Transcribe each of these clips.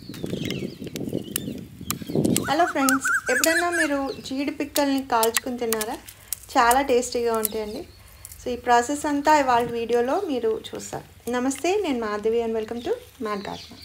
Hello friends ఎప్పుడైనా మీరు జీడి పిక్కల్ని కాల్చుకుని తిన్నారా చాలా టేస్టీగా ఉంటాయండి సో ఈ ప్రాసెస్ అంతా ఇవాళ వీడియోలో మీరు చూస్తారు నమస్తే నేను Madhavi and welcome to mat garden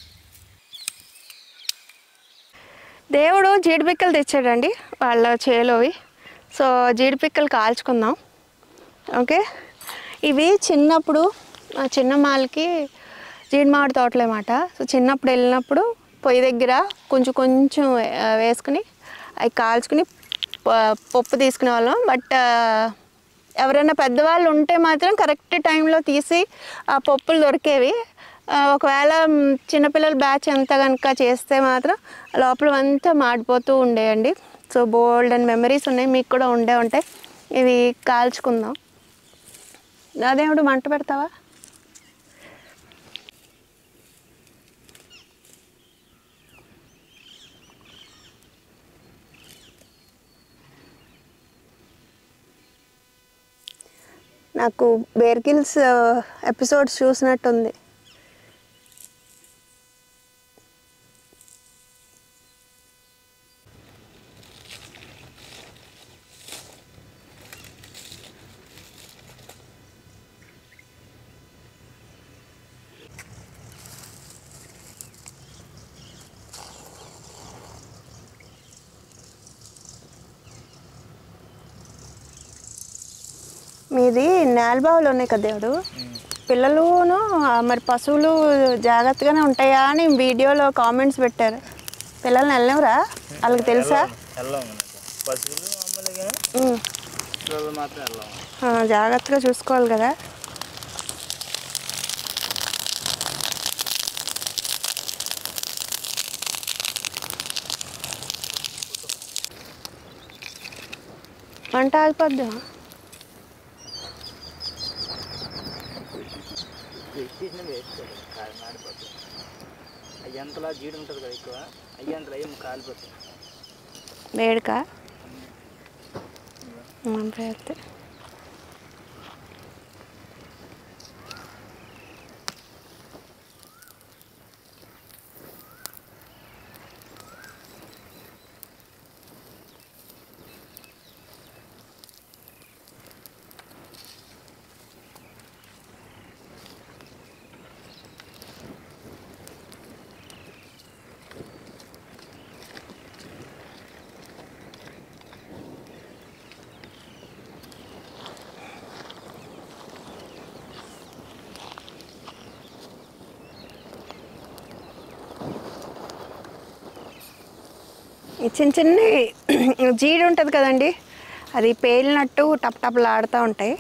దేవుడు జీడి పిక్కలు తెచ్చాడండి వాళ్ళ చేలోవి సో జీడి పిక్కలు కాల్చుకుందాం ఓకే ఇవి చిన్నప్పుడు మా చిన్న మాలకి జీడి మామిడి తోటలు అన్నమాట సో చిన్నప్పుడు వెళ్ళినప్పుడు పొయ్యి దగ్గర కొంచెం కొంచెం ఆ, వేసుకుని అవి కాల్చుకుని ప- పప్పు తీసుకునే వాళ్ళం బట్ ఎవరైనా పెద్దవాళ్ళు ఉంటే మాత్రం కరెక్ట్ టైంలో తీసి ఆ పప్పులు దొరికేవి ఆ, ఒకవేళ మ్, చిన్నపిల్లల బ్యాచ్ ఎంత కనుక చేస్తే మాత్రం లోపల అంతా మాడిపోతూ ఉండేయండి సో బోల్డ్ అండ్ మెమరీస్ ఉన్నాయి మీకు కూడా ఉండే ఉంటాయి ఇవి కాల్చుకుందాం అదేమిటి మంట పెడతావా నాకు బేర్కిల్స్ ఎపిసోడ్స్ చూసినట్టుంది మీది నేలబావులు ఉన్నాయి కదా దేవుడు పిల్లలును ఆ, మరి పశువులు జాగ్రత్తగానే ఉంటాయా అని వీడియోలో కామెంట్స్ పెట్టారు పిల్లల్ని వెళ్ళినవరా వాళ్ళకి తెలుసా వెళ్ళాము పశువులు మామూలు కానీ ఉమ్. పిల్లలు మాత్రం వెళ్ళాము ఆ, జాగ్రత్తగా చూసుకోవాలి కదా వంట ఆగిపోద్దా ఎక్కేసిన వేస్ట్ కాదు మాడిపోతుంది అయ్యంతలా జీడి ఉంటుంది కదా ఎక్కువ అయ్యంతలా ఏం కాలిపోతుంది వేడికా అయితే ఈ చిన్న చిన్న జీడి ఉంటుంది కదండి అది పేలినట్టు టప్ టప్లు ఆడుతూ ఉంటాయి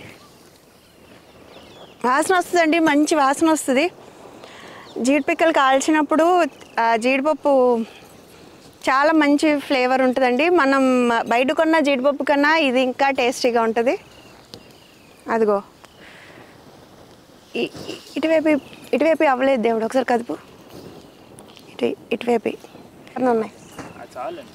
వాసన వస్తుందండి మంచి వాసన వస్తుంది జీడిపిక్కలు కాల్చినప్పుడు ఆ జీడిపప్పు చాలా మంచి ఫ్లేవర్ ఉంటుందండి మనం బయట కొన్న జీడిపప్పు కన్నా ఇది ఇంకా టేస్టీగా ఉంటుంది అదిగో ఇ- ఇ- ఇటువైపు ఇటువైపు అవ్వలేదు దేవుడు ఒకసారి కదుపు ఇటు ఇటువైపు అన్నీ ఉన్నాయి అది చాలండి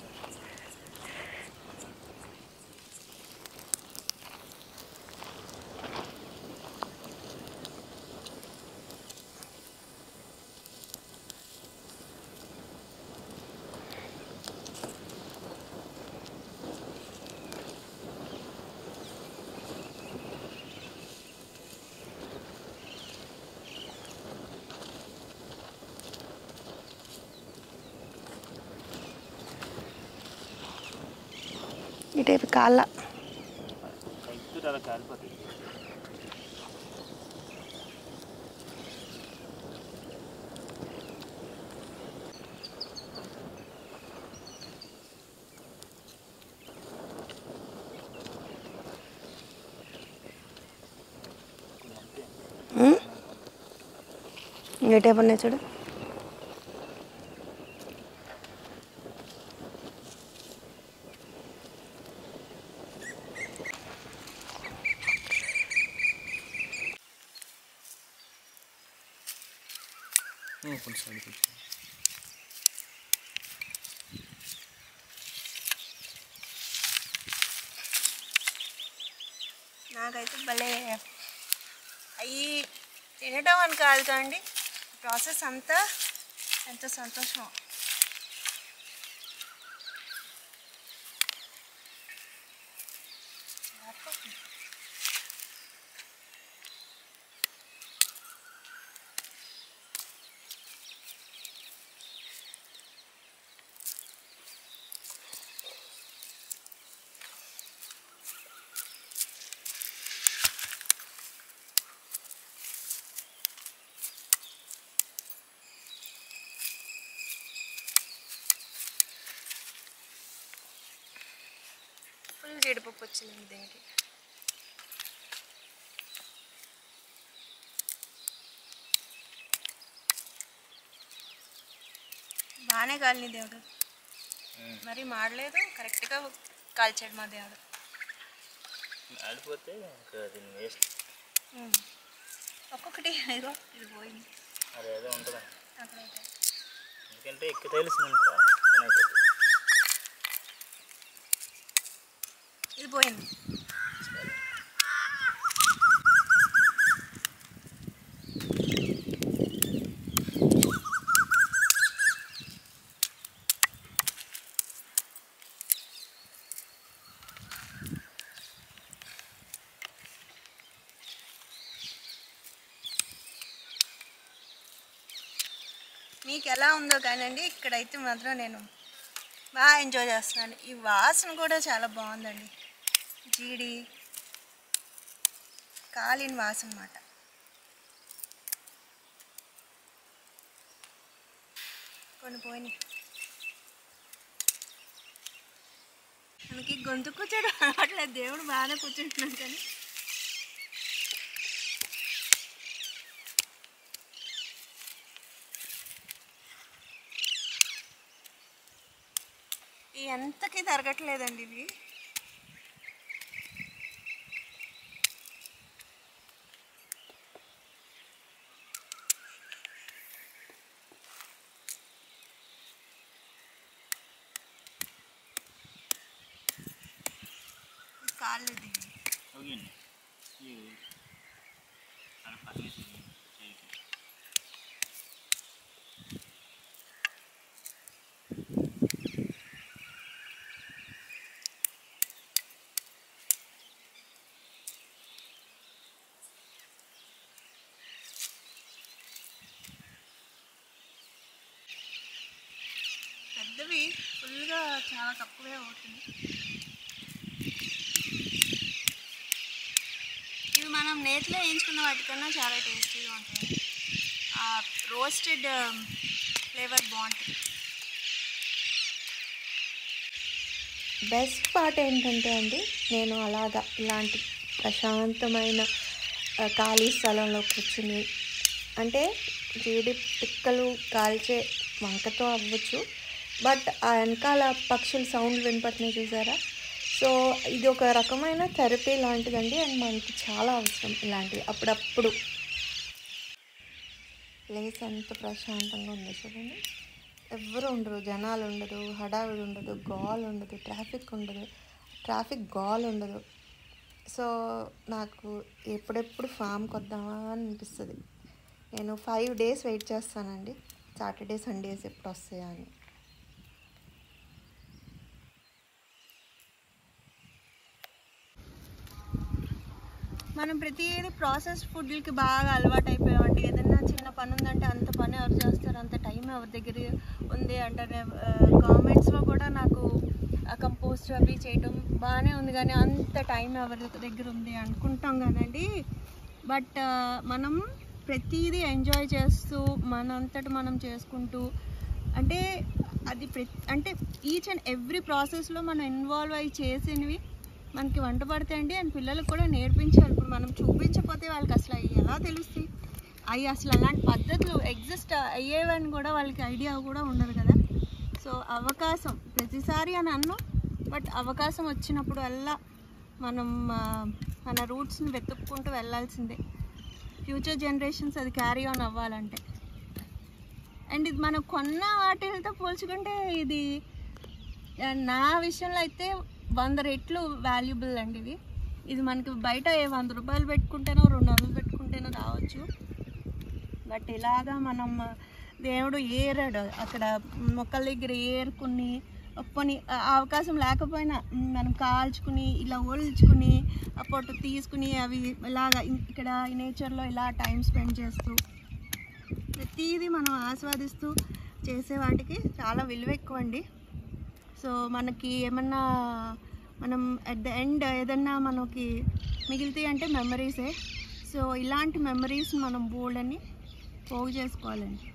ఇటువైపు కాళ్ళ ఎగ్గురు అలా కాలిపోతుంది ఇటువైపు ఉన్నాయి చూడు కొంచెం అడిగి నాకైతే భలే అవి తినడం అని కాదు కాండి ప్రాసెస్ అంతా ఎంత సంతోషం ఫుల్ జీడిపప్పు వచ్చింది దీనికి బాగానే కాలిని దేవుడు మరి మాడలేదు కరెక్ట్గా కాల్చాడు మా దేవుడు ఆడిపోతే ఇంకా దీన్ని వేస్ట్ ఉమ్. ఒక్కొక్కటి ఇదిగో ఇది పోయింది అది ఏదో ఉంటుంది అక్కడైతే ఎందుకంటే ఎక్కువ తెలిసింది అనుకో పని అయిపోతుంది ఇది పోయింది మీకు ఎలా ఉందో కానండి ఇక్కడైతే మాత్రం నేను బాగా ఎంజాయ్ చేస్తున్నాను ఈ వాసన కూడా చాలా బాగుందండి జీడి కాలిన వాసన అన్నమాట కొన్ని పోయినాయి మనకి గొంతు కూర్చోడం అలవాట్లేదు దేవుడు బాగానే కూర్చుంటున్నాడు కానీ ఈ ఎంతకి తరగట్లేదండి ఇవి కాలేదు ఓకేండి ఇవి అలా పర్మిషన్ చేయండి పెద్దవి ఫుల్గా చాలా తక్కువే అవుతుంది ఇవి మనం నేతిలో వేయించుకున్న వాటికన్నా చాలా టేస్టీగా ఉంటాయి ఆ రోస్టెడ్ ఫ్లేవర్ బాగుంటుంది బెస్ట్ పార్ట్ ఏంటంటే అండి నేను అలాగా ఇలాంటి ప్రశాంతమైన ఆ, ఖాళీ స్థలంలో కూర్చుని అంటే జీడి పిక్కలు కాల్చే వంకతో అవ్వచ్చు బట్ ఆ వెనకాల పక్షుల సౌండ్ వినపడుతున్నాయి చూసారా సో ఇది ఒక రకమైన థెరపీ లాంటిదండి అండ్ మనకి చాలా అవసరం ఇలాంటివి అప్పుడప్పుడు ప్లేస్ ఎంత ప్రశాంతంగా ఉందో చూడండి ఎవ్వరు ఉండరు జనాలు ఉండరు హడావిడి ఉండదు గాల్ ఉండదు ట్రాఫిక్ ఉండదు ట్రాఫిక్ గాల్ ఉండదు సో నాకు ఎప్పుడెప్పుడు ఫామ్కి వద్దామా అని అనిపిస్తుంది నేను ఫైవ్ డేస్ వెయిట్ చేస్తానండి సాటర్డే సండేస్ ఎప్పుడు వస్తాయా అని మనం ప్రతిదీ ప్రాసెస్ ఫుడ్లకి బాగా అలవాటు అయిపోయామండి ఏదైనా చిన్న పని ఉందంటే అంత పని ఎవరు చేస్తారు అంత టైం ఎవరి దగ్గర ఉంది అంటారు గవర్నమెంట్స్లో కూడా నాకు కంపోస్ట్ అవి చేయటం బాగానే ఉంది కానీ అంత టైం ఎవరి దగ్గర ఉంది అనుకుంటాం కానండి బట్ మనం ప్రతిదీ ఎంజాయ్ చేస్తూ మనంతట మనం చేసుకుంటూ అంటే అది ప్రతి అంటే ఈచ్ అండ్ ఎవ్రీ ప్రాసెస్లో మనం ఇన్వాల్వ్ అయ్యి చేసినవి మనకి వంట పడతాయండి అండ్ పిల్లలకు కూడా నేర్పించాలి ఇప్పుడు మనం చూపించకపోతే వాళ్ళకి అసలు అవి ఎలా తెలుస్తాయి అవి అసలు అలాంటి పద్ధతులు ఎగ్జిస్ట్ అయ్యేవని కూడా వాళ్ళకి ఐడియా కూడా ఉండదు కదా సో అవకాశం ప్రతిసారి అని అన్నాం బట్ అవకాశం వచ్చినప్పుడు అల్లా మనం ఆ, మన రూట్స్ని వెతుక్కుంటూ వెళ్ళాల్సిందే ఫ్యూచర్ జనరేషన్స్ అది క్యారీ ఆన్ అవ్వాలంటే అండ్ ఇది మనం కొన్న వాటితో పోల్చుకుంటే ఇది ఆ, నా విషయంలో అయితే వంద రెట్లు వాల్యుబుల్ అండి ఇది ఇది మనకి బయట ఏ వంద రూపాయలు పెట్టుకుంటేనో రెండు వందలు పెట్టుకుంటేనో రావచ్చు బట్ ఇలాగా మనం దేవుడు ఏరాడు అక్కడ మొక్కల దగ్గర ఏరుకుని పోనీ ఆ అవకాశం లేకపోయినా మ్, మనం కాల్చుకుని ఇలా ఒల్చుకుని ఆ పొట్టు తీసుకుని అవి ఇలాగా ఇం- ఇక్కడ ఈ నేచర్లో ఇలా టైం స్పెండ్ చేస్తూ ప్రతిదీ మనం ఆస్వాదిస్తూ చేసే వాటికి చాలా విలువ ఎక్కువ అండి సో మనకి ఏమన్నా మనం అట్ ద ఎండ్ ఏదన్నా మనకి మిగిలితే అంటే మెమరీసే సో ఇలాంటి మెమరీస్ మనం బోల్డ్ అని పోగు చేసుకోవాలండి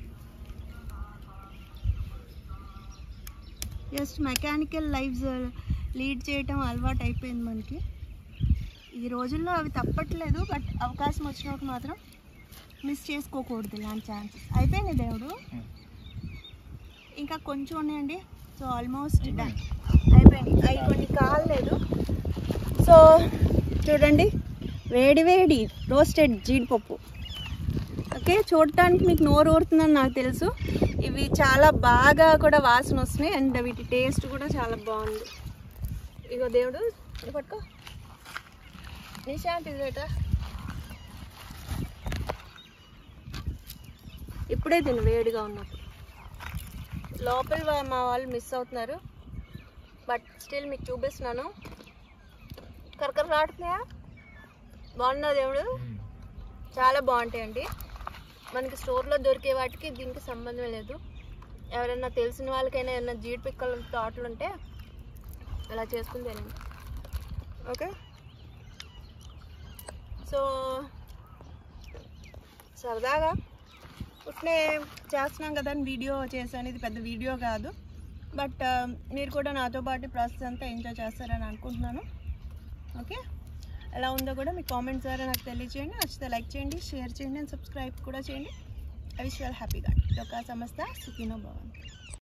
జస్ట్ మెకానికల్ లైఫ్స్ లీడ్ చేయటం అలవాటు అయిపోయింది మనకి ఈ రోజుల్లో అవి తప్పట్లేదు బట్ అవకాశం వచ్చినప్పుడు మాత్రం మిస్ చేసుకోకూడదు ఇలాంటి ఛాన్సెస్ అయిపోయింది దేవుడు ఇంకా కొంచెం ఉన్నాయండి సో ఆల్మోస్ట్ డన్ అయిపోయింది అవి కొన్ని కాలేదు సో చూడండి వేడి వేడి రోస్టెడ్ జీడిపప్పు ఓకే చూడటానికి మీకు నోరు ఊరుతుందని నాకు తెలుసు ఇవి చాలా బాగా కూడా వాసన వస్తున్నాయి అండ్ వీటి టేస్ట్ కూడా చాలా బాగుంది ఇగో దేవుడు ఇది పట్టుకో నిశాంతి ఇదేటా ఇప్పుడే తిను వేడిగా ఉన్నప్పుడు లోపల వా- మా వాళ్ళు మిస్ అవుతున్నారు బట్ స్టిల్ మీకు చూపిస్తున్నాను కరకర రాడుతున్నాయా బాగున్నా దేవుడు చాలా బాగుంటాయండి మనకి స్టోర్లో దొరికే వాటికి దీనికి సంబంధం లేదు ఎవరైనా తెలిసిన వాళ్ళకైనా ఏమైనా జీడి పిక్కల తోటలు ఉంటే అలా చేసుకుని తినండి ఓకే సో సరదాగా ఉట్నే చేస్తున్నాం కదా అని వీడియో చేశాను ఇది పెద్ద వీడియో కాదు బట్ మీరు కూడా నాతో పాటు ప్రాసెస్ అంతా ఎంజాయ్ చేస్తారని అనుకుంటున్నాను ఓకే ఎలా ఉందో కూడా మీ కామెంట్స్ ద్వారా నాకు తెలియజేయండి నచ్చితే లైక్ చేయండి షేర్ చేయండి అండ్ సబ్స్క్రైబ్ కూడా చేయండి ఐ విష్ ఆల్ హ్యాపీగా ఒక సంస్థ సుఖీనో భవన్